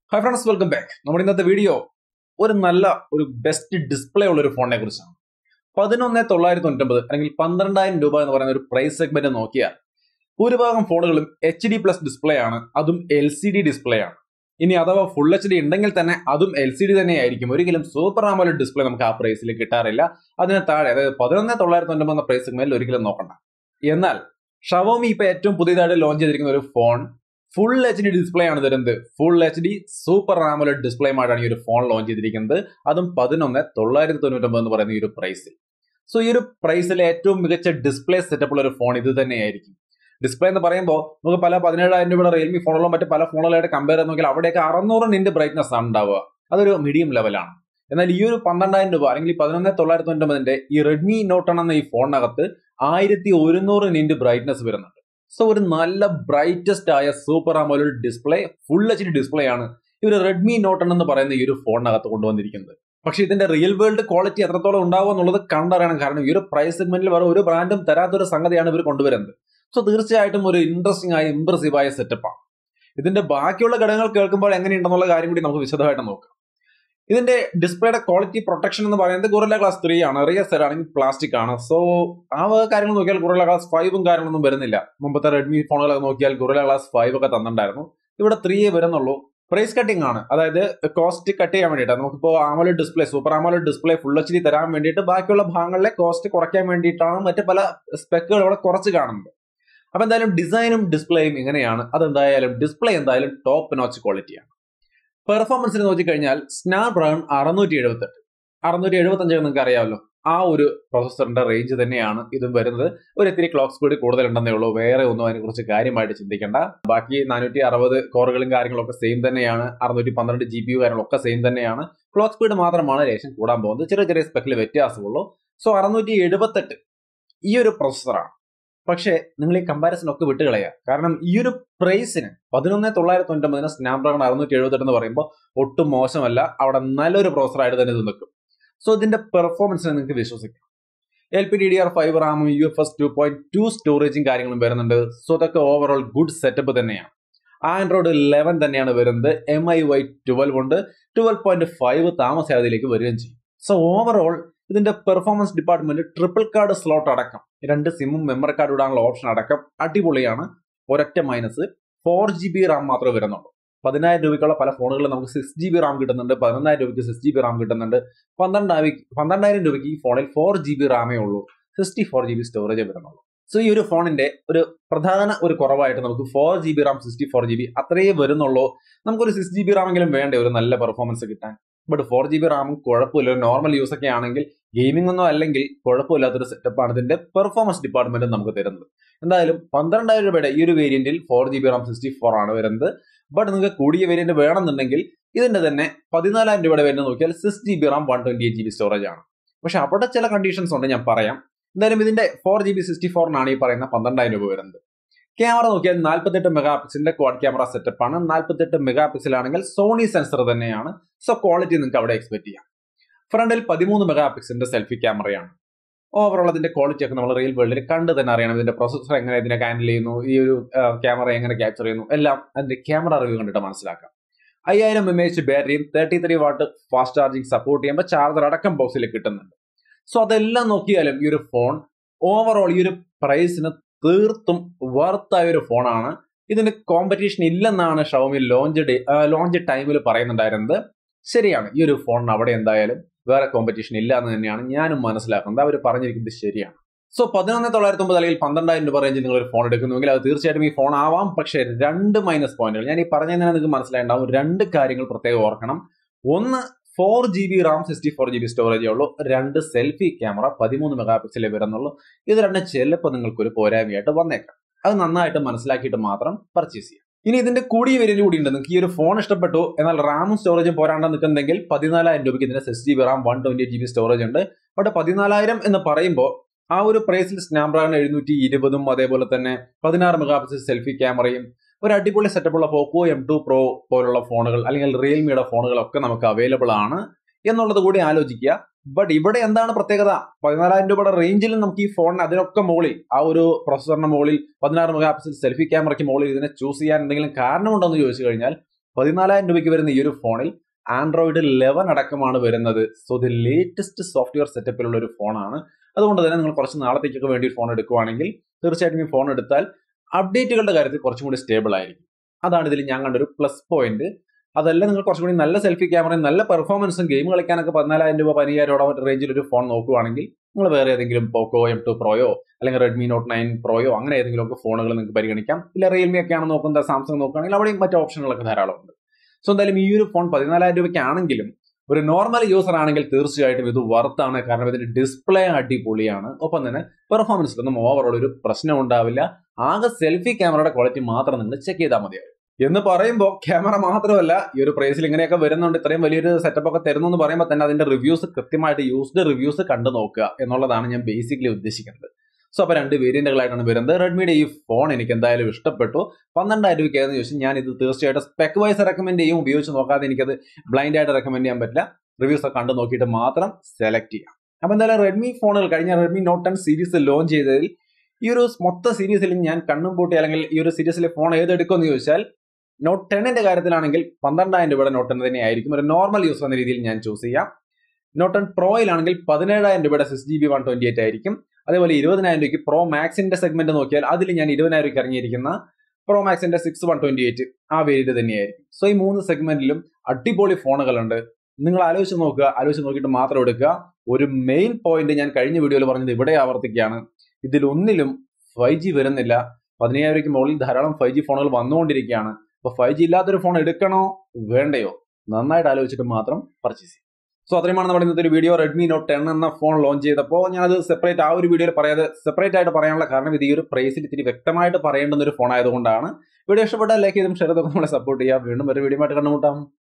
hi friends welcome back നമ്മുടെ ഇന്നത്തെ video ഒരു നല്ല ഒരു ബെസ്റ്റ് ഡിസ്പ്ലേ ഉള്ള ഒരു ഫോണിനെ കുറിച്ചാണ് പതിനൊന്ന് തൊള്ളായിരത്തി തൊണ്ണൂറ്റൊമ്പത് അല്ലെങ്കിൽ പന്ത്രണ്ടായിരം രൂപ എന്ന് പറയുന്ന ഒരു പ്രൈസ് സെഗ്മെന്റ് നോക്കിയാൽ ഭൂരിഭാഗം ഫോണുകളും എച്ച് ഡി പ്ലസ് ഡിസ്പ്ലേ ആണ് അതും എൽ സി ഡി ഡിസ്പ്ലേ ആണ് ഇനി അഥവാ ഫുൾ എച്ച് ഡി ഉണ്ടെങ്കിൽ തന്നെ അതും എൽ സി ഡി തന്നെയായിരിക്കും ഒരിക്കലും സൂപ്പർ ആമോലോ ഡിസ്പ്ലേ നമുക്ക് ആ പ്രൈസിൽ കിട്ടാറില്ല അതിന് താഴെ അതായത് പതിനൊന്ന് തൊള്ളായിരത്തി തൊണ്ണൂറ്റൊമ്പത് എന്ന പ്രൈസ് സെഗ്മെന്റിൽ ഒരിക്കലും നോക്കണ്ട എന്നാൽ ഷവോമി ഇപ്പൊ ഏറ്റവും പുതിയതായിട്ട് ലോഞ്ച് ചെയ്തിരിക്കുന്ന ഒരു phone full H D display ആണ് തരുന്നത് full H D super AMOLED ഡിസ്പ്ലേയുമായിട്ടാണ് ഈ ഒരു ഫോൺ ലോഞ്ച് ചെയ്തിരിക്കുന്നത് അതും പതിനൊന്ന് തൊള്ളായിരത്തി തൊണ്ണൂറ്റൊമ്പത് എന്ന് പറയുന്ന ഈ ഒരു പ്രൈസിൽ സോ ഈ ഒരു പ്രൈസിലെ ഏറ്റവും മികച്ച ഡിസ്പ്ലേ സെറ്റപ്പ് ഉള്ള ഒരു ഫോൺ ഇത് തന്നെയായിരിക്കും ഡിസ്പ്ലേ എന്ന് പറയുമ്പോൾ നമുക്ക് പല പതിനേഴായിരം രൂപയുടെ റിയൽമി ഫോണുകളും മറ്റ് പല ഫോണുകളായിട്ട് കമ്പയർ ചെയ്ത് നോക്കിയാൽ അവിടെയൊക്കെ അറുന്നൂറ് നിന്റെ ബ്രൈറ്റ്നസ് ആണ് ഉണ്ടാവുക അതൊരു മീഡിയം ലെവലാണ് എന്നാൽ ഈ ഒരു പന്ത്രണ്ടായിരം രൂപ അല്ലെങ്കിൽ പതിനൊന്ന് തൊള്ളായിരത്തി തൊണ്ണൂറ്റൊമ്പതിന്റെ ഈ റെഡ്മി നോട്ട് എന്ന ഈ ഫോണിനകത്ത് ആയിരത്തി ഒരുന്നൂറ് നിന്റെ ബ്രൈറ്റ്നസ് വരുന്നുണ്ട് സോ ഒരു നല്ല ബ്രൈറ്റസ്റ്റ് ആയ super AMOLED display full H D display ആണ് ഇവർ റെഡ്മി നോട്ട് എന്ന് പറയുന്ന ഈ ഒരു ഫോണിനകത്ത് കൊണ്ടുവന്നിരിക്കുന്നത് പക്ഷേ ഇതിന്റെ റിയൽ വേൾഡ് ക്വാളിറ്റി എത്രത്തോളം ഉണ്ടാവും എന്നുള്ളത് കണ്ടറിയണം കാരണം ഈ ഒരു പ്രൈസ് സെഗ്മെന്റിൽ വേറെ ഒരു ബ്രാൻഡും തരാത്തൊരു സംഗതിയാണ് ഇവർ കൊണ്ടുവരുന്നത് സോ തീർച്ചയായിട്ടും ഒരു ഇൻട്രസ്റ്റിംഗ് ആയ ഇംപ്രസീവ് ആയ സെറ്റപ്പാണ് ഇതിന്റെ ബാക്കിയുള്ള ഘടകങ്ങൾ കേൾക്കുമ്പോൾ എങ്ങനെയുണ്ടെന്നുള്ള കാര്യം കൂടി നമുക്ക് വിശദമായിട്ട് നോക്കാം ഇതിന്റെ ഡിസ്പ്ലേയുടെ ക്വാളിറ്റി പ്രൊട്ടക്ഷൻ എന്ന് പറയുന്നത് ഗൊറില്ല ക്ലാസ് ത്രീ ആണ് റിയർ സൈഡ് ആണെങ്കിൽ പ്ലാസ്റ്റിക് ആണ് സോ ആ വക കാര്യങ്ങൾ നോക്കിയാൽ ഗൊറില്ല ക്ലാസ് ഫൈവും കാര്യങ്ങളൊന്നും വരുന്നില്ല മുമ്പത്തെ റെഡ്മി ഫോണുകളൊക്കെ നോക്കിയാൽ ഗൊറില്ല ക്ലാസ് ഫൈവ് ഒക്കെ തന്നിട്ടുണ്ടായിരുന്നു ഇവിടെ ത്രീയേ വരുന്നുള്ളൂ പ്രൈസ് കട്ടിംഗ് ആണ് അതായത് കോസ്റ്റ് കട്ട് ചെയ്യാൻ വേണ്ടിയിട്ട് നമുക്കിപ്പോൾ AMOLED display super AMOLED display full H D തരാൻ വേണ്ടിയിട്ട് ബാക്കിയുള്ള ഭാഗങ്ങളിലെ കോസ്റ്റ് കുറയ്ക്കാൻ വേണ്ടിയിട്ടാണ് മറ്റ് പല സ്പെക്കുകൾ ഇവിടെ കുറച്ച് കാണുന്നത് അപ്പൊ എന്തായാലും ഡിസൈനും ഡിസ്പ്ലേയും ഇങ്ങനെയാണ് അതെന്തായാലും ഡിസ്പ്ലേ എന്തായാലും ടോപ്പ് നോച്ച് ക്വാളിറ്റിയാണ് പെർഫോമൻസിന് നോക്കിക്കഴിഞ്ഞാൽ സ്നാപ്ഡ്രാഗൺ അറുന്നൂറ്റി എഴുപത്തെട്ട് അറുന്നൂറ്റി എഴുപത്തി അഞ്ച് നിങ്ങൾക്ക് അറിയാമല്ലോ ആ ഒരു പ്രോസസ്സറിന്റെ റേഞ്ച് തന്നെയാണ് ഇതും വരുന്നത് ഒരു ഇത്തിരി ക്ലോക്ക് സ്പീഡ് കൂടുതലുണ്ടെന്നേ ഉള്ളൂ വേറെ ഒന്നും അതിനെക്കുറിച്ച് കാര്യമായിട്ട് ചിന്തിക്കേണ്ട ബാക്കി നാനൂറ്റി അറുപത് കോറുകളും കാര്യങ്ങളൊക്കെ സെയിം തന്നെയാണ് അറുന്നൂറ്റി പന്ത്രണ്ട് ജി പി യു കാര്യങ്ങളൊക്കെ സെയിം തന്നെയാണ് ക്ലോക്ക് സ്പീഡ് മാത്രമാണ് ലേശം കൂടാൻ പോകുന്നത് ചെറിയ ചെറിയ സ്പെക്കിൽ വ്യത്യാസമുള്ളൂ സോ അറുന്നൂറ്റി എഴുപത്തെട്ട് ഈ ഒരു പ്രോസസ്സറാണ് പക്ഷേ നിങ്ങൾ ഈ കമ്പാരിസൺ ഒക്കെ വിട്ടുകളയുക കാരണം ഈ ഒരു പ്രൈസിന് പതിനൊന്ന് തൊള്ളായിരത്തി തൊണ്ണൂറ്റൊമ്പതിന് സ്നാപ്ഡ്രാഗൺ അറുന്നൂറ്റി എഴുപത്തെട്ട് എന്ന് പറയുമ്പോൾ ഒട്ടും മോശമല്ല അവിടെ നല്ലൊരു പ്രോസറായിട്ട് തന്നെ ഇത് നിൽക്കും സോ ഇതിന്റെ പെർഫോമൻസിനെ നിങ്ങൾക്ക് വിശ്വസിക്കാം L P D D R five റാമും U F S two point two സ്റ്റോറേജും കാര്യങ്ങളും വരുന്നുണ്ട് സോ അതൊക്കെ ഓവറോൾ ഗുഡ് സെറ്റപ്പ് തന്നെയാണ് ആൻഡ്രോയിഡ് ലെവൻ തന്നെയാണ് വരുന്നത് എം ഐ വൈ ട്വൽവ് ഉണ്ട് ട്വൽവ് പോയിന്റ് ഫൈവ് താമസാവധിയിലേക്ക് വരികയും ചെയ്യും സോ ഓവറോൾ ഇതിന്റെ performance department triple card slot അടക്കം രണ്ട് സിമ്മും മെമ്മറി കാർഡ് ഇടാനുള്ള ഓപ്ഷൻ അടക്കം അടിപൊളിയാണ് ഒരൊറ്റ minus four G B RAM മാത്രമേ വരുന്നുള്ളൂ പതിനായിരം രൂപയ്ക്കുള്ള പല ഫോണുകളിൽ നമുക്ക് സിക്സ് ജി ബി റാം കിട്ടുന്നുണ്ട് പതിനൊന്നായിരം രൂപയ്ക്ക് സിക്സ് ജി ബി റാം കിട്ടുന്നുണ്ട് പന്ത്രണ്ടായിരം പന്ത്രണ്ടായിരം രൂപയ്ക്ക് ഈ ഫോണിൽ ഫോർ ജി ബി റാമേ ഉള്ളൂ സിക്സ്റ്റി ഫോർ ജി ബി സ്റ്റോറേജേ വരുന്നുള്ളൂ സോ ഈ ഒരു ഫോണിന്റെ ഒരു പ്രധാന ഒരു കുറവായിട്ട് നമുക്ക് four G B RAM sixty four G B അത്രയേ വരുന്നുള്ളൂ നമുക്കൊരു സിക്സ് ജി ബി റാമെങ്കിലും വേണ്ടേ ഒരു നല്ല പെർഫോമൻസ് കിട്ടാൻ ബട്ട് ഫോർ ജി ബി റാമും കുഴപ്പമില്ല ഒരു നോർമൽ യൂസ് ഒക്കെ ആണെങ്കിൽ ഗെയിമിംഗ് ഒന്നും അല്ലെങ്കിൽ കുഴപ്പമില്ലാത്തൊരു സെറ്റപ്പാണ് ഇതിന്റെ പെർഫോമൻസ് ഡിപ്പാർട്ട്മെന്റ് നമുക്ക് തരുന്നത് എന്തായാലും പന്ത്രണ്ടായിരം രൂപയുടെ ഈ ഒരു വേരിയന്റിൽ four G B RAM sixty four ആണ് വരുന്നത് ബട്ട് നിങ്ങൾക്ക് കൂടിയ വേരിയന്റ് വേണമെന്നുണ്ടെങ്കിൽ ഇതിന്റെ തന്നെ പതിനാലായിരം രൂപയുടെ വേരിയന്റ് നോക്കിയാൽ six G B RAM one twenty eight G B storage ആണ് പക്ഷെ അവിടെ ചില കണ്ടീഷൻസ് ഉണ്ട് ഞാൻ പറയാം എന്തായാലും ഇതിന്റെ ഫോർ ജി ബി സിക്സ്റ്റി ഫോറിനാണ് ഈ പറയുന്ന പന്ത്രണ്ടായിരം രൂപ വരുന്നത് ക്യാമറ നോക്കിയാൽ നാൽപ്പത്തെട്ട് മെഗാ പിക്സലിന്റെ ക്വാഡ് ക്യാമറ സെറ്റപ്പ് ആണ് നാൽപ്പത്തെട്ട് മെഗാ പിക്സൽ ആണെങ്കിൽ സോണി സെൻസർ തന്നെയാണ് സോ ക്വാളിറ്റി നിങ്ങൾക്ക് അവിടെ എക്സ്പെക്ട് ചെയ്യാം ഫ്രണ്ടിൽ പതിമൂന്ന് മെഗാ പിക്സലിന്റെ സെൽഫി ക്യാമറയാണ് ഓവറോൾ അതിന്റെ ക്വാളിറ്റി ഒക്കെ നമ്മൾ റിയൽ വേൾഡിൽ കണ്ട് തന്നെ അറിയണം ഇതിന്റെ പ്രോസസ്സർ എങ്ങനെ ഇതിനെ ഹാൻഡിൽ ചെയ്യുന്നു ഈ ഒരു ക്യാമറ എങ്ങനെ ക്യാപ്ചർ ചെയ്യുന്നു എല്ലാം അതിന്റെ ക്യാമറ റിവ്യൂ കണ്ടിട്ട് മനസ്സിലാക്കാം അയ്യായിരം എം എച്ച് ബാറ്ററിയും thirty three watt fast charging support ചെയ്യുമ്പോൾ ചാർജർ അടക്കം ബോക്സിൽ കിട്ടുന്നുണ്ട് സോ അതെല്ലാം നോക്കിയാലും ഈ ഒരു ഫോൺ ഓവറോൾ ഈ ഒരു പ്രൈസിന് തീർത്തും വർത്തായ ഒരു ഫോണാണ് ഇതിന് കോമ്പറ്റീഷൻ ഇല്ലെന്നാണ് ഷവമി ലോഞ്ച് ഡേ ലോഞ്ച് ടൈമിൽ പറയുന്നുണ്ടായിരുന്നത് ശരിയാണ് ഈ ഒരു ഫോണിന് അവിടെ എന്തായാലും വേറെ കോമ്പറ്റീഷൻ ഇല്ല എന്ന് തന്നെയാണ് ഞാനും മനസ്സിലാക്കുന്നത് അവർ പറഞ്ഞിരിക്കുന്നത് ശരിയാണ് സോ പതിനൊന്ന് തൊള്ളായിരത്തി ഒമ്പത് അല്ലെങ്കിൽ പന്ത്രണ്ടായിരം രൂപ റേഞ്ചിൽ നിങ്ങൾ ഒരു ഫോൺ എടുക്കുന്നുവെങ്കിൽ അത് തീർച്ചയായിട്ടും ഈ ഫോൺ ആവാം പക്ഷേ രണ്ട് മൈനസ് പോയിന്റുകൾ ഞാൻ ഈ പറഞ്ഞതിനെ നിങ്ങൾക്ക് മനസ്സിലായിട്ടുണ്ടാവും രണ്ട് കാര്യങ്ങൾ പ്രത്യേകം ഓർക്കണം ഒന്ന് four G B RAM sixty four G B സ്റ്റോറേജേ ഉള്ളൂ രണ്ട് സെൽഫി ക്യാമറ പതിമൂന്ന് മെഗാ പിക്സലേ വരുന്നുള്ളൂ ഇത് രണ്ടും ചിലപ്പോൾ നിങ്ങൾക്ക് ഒരു പോരായ്മയായിട്ട് വന്നേക്കാം അത് നന്നായിട്ട് മനസ്സിലാക്കിയിട്ട് മാത്രം പർച്ചേസ് ചെയ്യാം ഇനി ഇതിന്റെ കൂടിയ വേരിയന്റ് കൂടി ഉണ്ട് നിങ്ങൾക്ക് ഈ ഒരു ഫോൺ ഇഷ്ടപ്പെട്ടു എന്നാൽ റാമും സ്റ്റോറേജും പോരാണ്ട് നിൽക്കുന്നെങ്കിൽ പതിനാലായിരം രൂപയ്ക്ക് ഇതിന് six G B RAM one twenty G B storage ഉണ്ട് ബട്ട് പതിനാലായിരം എന്ന് പറയുമ്പോൾ ആ ഒരു പ്രൈസിൽ സ്നാപ്ഡ്രാഗൺ എഴുന്നൂറ്റി ഇരുപതും അതേപോലെ തന്നെ പതിനാറ് മെഗാ പിക്സൽ സെൽഫി ക്യാമറയും ഒരു അടിപൊളി സെറ്റപ്പുള്ള പോക്കോ എം ടു പ്രോ പോലുള്ള ഫോണുകൾ അല്ലെങ്കിൽ റിയൽമിയുടെ ഫോണുകളൊക്കെ നമുക്ക് അവൈലബിൾ ആണ് എന്നുള്ളത് കൂടി ആലോചിക്കുക ബട്ട് ഇവിടെ എന്താണ് പ്രത്യേകത പതിനാലായിരം രൂപയുടെ റേഞ്ചിൽ നമുക്ക് ഈ ഫോണിന് അതിനൊക്കെ മുകളിൽ ആ ഒരു പ്രൊസസറിന്റെ മുകളിൽ പതിനാറ് മെഗാ പിക്സൽ സെൽഫി ക്യാമറയ്ക്ക് മുകളിൽ ഇതിനെ ചൂസ് ചെയ്യാൻ എന്തെങ്കിലും കാരണമുണ്ടോ എന്ന് ചോദിച്ചു കഴിഞ്ഞാൽ പതിനാലായിരം രൂപയ്ക്ക് വരുന്ന ഈ ഒരു ഫോണിൽ ആൻഡ്രോയിഡ് ലെവൻ അടക്കമാണ് വരുന്നത് സോ ദി ലേറ്റസ്റ്റ് സോഫ്റ്റ്വെയർ സെറ്റപ്പിലുള്ള ഒരു ഫോണാണ് അതുകൊണ്ട് തന്നെ നിങ്ങൾ കുറച്ച് നാളത്തേക്കൊക്കെ വേണ്ടി ഫോൺ എടുക്കുവാണെങ്കിൽ തീർച്ചയായിട്ടും ഈ ഫോൺ എടുത്താൽ അപ്ഡേറ്റുകളുടെ കാര്യത്തിൽ കുറച്ചും കൂടി സ്റ്റേബിൾ ആയിരിക്കും അതാണ് ഇതിൽ ഞാൻ കണ്ടൊരു പ്ലസ് പോയിന്റ് അതല്ല നിങ്ങൾ കുറച്ചും കൂടി നല്ല സെൽഫി ക്യാമറയും നല്ല പെർഫോമൻസും ഗെയിം കളിക്കാനൊക്കെ പതിനാലായിരം രൂപ പതിനയ്യായിരം റേഞ്ചിൽ ഒരു ഫോൺ നോക്കുവാണെങ്കിൽ നിങ്ങൾ വേറെ ഏതെങ്കിലും പോക്കോ എം ടു പ്രോയോ അല്ലെങ്കിൽ റെഡ്മി നോട്ട് നയൻ പ്രോയോ അങ്ങനെ ഏതെങ്കിലും ഒക്കെ ഫോണുകൾ നിങ്ങൾക്ക് പരിഗണിക്കാം ഇല്ല റിയൽമി ഒക്കെയാണ് നോക്കുന്നത് സാംസങ് നോക്കുകയാണെങ്കിൽ അവിടെയും മറ്റു ഓപ്ഷനുകളൊക്കെ ധാരാളം ഉണ്ട് സോ എന്തായാലും ഈ ഒരു ഫോൺ പതിനാലായിരം രൂപയ്ക്കാണെങ്കിലും ഒരു നോർമൽ യൂസർ ആണെങ്കിൽ തീർച്ചയായിട്ടും ഇത് വർത്താണ് കാരണം ഇതിന്റെ ഡിസ്പ്ലേ അടിപൊളിയാണ് ഒപ്പം തന്നെ പെർഫോമൻസിലൊന്നും ഓവറോൾ ഒരു പ്രശ്നം ഉണ്ടാവില്ല ആകെ സെൽഫി ക്യാമറയുടെ ക്വാളിറ്റി മാത്രം നിങ്ങൾ ചെക്ക് ചെയ്താൽ മതിയാവും എന്ന് പറയുമ്പോൾ ക്യാമറ മാത്രമല്ല ഈ ഒരു പ്രൈസിൽ ഇങ്ങനെയൊക്കെ വരുന്നുണ്ട് ഇത്രയും വലിയൊരു സെറ്റപ്പ് ഒക്കെ തരുന്നു എന്ന് പറയുമ്പോൾ തന്നെ അതിന്റെ റിവ്യൂസ് കൃത്യമായിട്ട് യൂസ്ഡ് റിവ്യൂസ് കണ്ടു നോക്കുക എന്നുള്ളതാണ് ഞാൻ ബേസിക്കലി ഉദ്ദേശിക്കുന്നത് സോ അപ്പോൾ രണ്ട് വേരിയന്റുകളായിട്ടാണ് വരുന്നത് റെഡ്മിയുടെ ഈ ഫോൺ എനിക്ക് എന്തായാലും ഇഷ്ടപ്പെട്ടു പന്ത്രണ്ടായിരം രൂപയ്ക്കാന്ന് ചോദിച്ചാൽ ഞാൻ ഇത് തീർച്ചയായിട്ടും സ്പെക് വൈസ് റെക്കമെൻഡ് ചെയ്യും ഉപയോഗിച്ച് നോക്കാതെ എനിക്കത് ബ്ലൈൻഡ് ആയിട്ട് റെക്കമെൻഡ് ചെയ്യാൻ പറ്റില്ല റിവ്യൂസ് ഒക്കെ കണ്ടു നോക്കിയിട്ട് മാത്രം സെലക്ട് ചെയ്യാം അപ്പോൾ എന്തായാലും റെഡ്മി ഫോണുകൾ കഴിഞ്ഞ Redmi note ten series launch ചെയ്തതിൽ ഈ ഒരു മൊത്ത സീരീസിൽ ഞാൻ കണ്ണും പൂട്ടി അല്ലെങ്കിൽ ഈ ഒരു സീരീസിലെ ഫോൺ ഏതെടുക്കുമെന്ന് ചോദിച്ചാൽ നോട്ട് ടെന്നിന്റെ കാര്യത്തിലാണെങ്കിൽ പന്ത്രണ്ടായിരം രൂപയുടെ നോട്ട് ടെൻ തന്നെയായിരിക്കും ഒരു നോർമൽ യൂസർ എന്ന രീതിയിൽ ഞാൻ ചൂസ് ചെയ്യാം നോട്ട് ടെൻ പ്രോയിലാണെങ്കിൽ പതിനേഴായിരം രൂപയുടെ six G B one twenty eight ആയിരിക്കും അതേപോലെ ഇരുപതിനായിരം രൂപയ്ക്ക് പ്രോ മാക്സിന്റെ സെഗ്മെന്റ് നോക്കിയാൽ അതിൽ ഞാൻ ഇരുപതിനായിരം രൂപയ്ക്ക് ഇറങ്ങിയിരിക്കുന്ന പ്രോ മാക്സിന്റെ സിക്സ് വൺ ട്വന്റി എയ്റ്റ് ആ വേരിയന്റ് തന്നെയായിരിക്കും സോ ഈ മൂന്ന് സെഗ്മെന്റിലും അടിപൊളി ഫോണുകളുണ്ട് നിങ്ങൾ ആലോചിച്ച് നോക്കുക ആലോചിച്ച് നോക്കിയിട്ട് മാത്രം എടുക്കുക ഒരു മെയിൻ പോയിന്റ് ഞാൻ കഴിഞ്ഞ വീഡിയോയിൽ പറഞ്ഞത് ഇവിടെ ആവർത്തിക്കുകയാണ് ഇതിലൊന്നിലും ഫൈവ് ജി വരുന്നില്ല പതിനയ്യായിരം രൂപയ്ക്ക് മുകളിൽ ധാരാളം ഫൈവ് ജി ഫോണുകൾ വന്നുകൊണ്ടിരിക്കുകയാണ് അപ്പൊ ഫൈവ് ജി ഇല്ലാത്തൊരു ഫോൺ എടുക്കണോ വേണ്ടയോ നന്നായിട്ട് ആലോചിച്ചിട്ട് മാത്രം പർച്ചേസ് ചെയ്യും സോ അത്രയുമാണ് നമ്മുടെ ഇന്നത്തെ ഒരു വീഡിയോ റെഡ്മി നോട്ട് ടെൻ എന്ന ഫോൺ ലോഞ്ച് ചെയ്തപ്പോൾ ഞാനത് സെപ്പറേറ്റ് ആ ഒരു വീഡിയോയിൽ പറയാതെ സെപ്പറേറ്റ് ആയിട്ട് പറയാനുള്ള കാരണം ഇത് ഈ ഒരു പ്രൈസിൽ ഇത്തിരി വ്യക്തമായിട്ട് പറയേണ്ടുന്ന ഒരു ഫോൺ ആയതുകൊണ്ടാണ് വീഡിയോ ഇഷ്ടപ്പെട്ടാൽ ലൈക്ക് ചെയ്തും ഷെയർ ചെയ്തൊക്കെ നമ്മളെ സപ്പോർട്ട് ചെയ്യാം വീണ്ടും ഒരു വീഡിയോ ആയിട്ട് കണ്ടുമുട്ടാം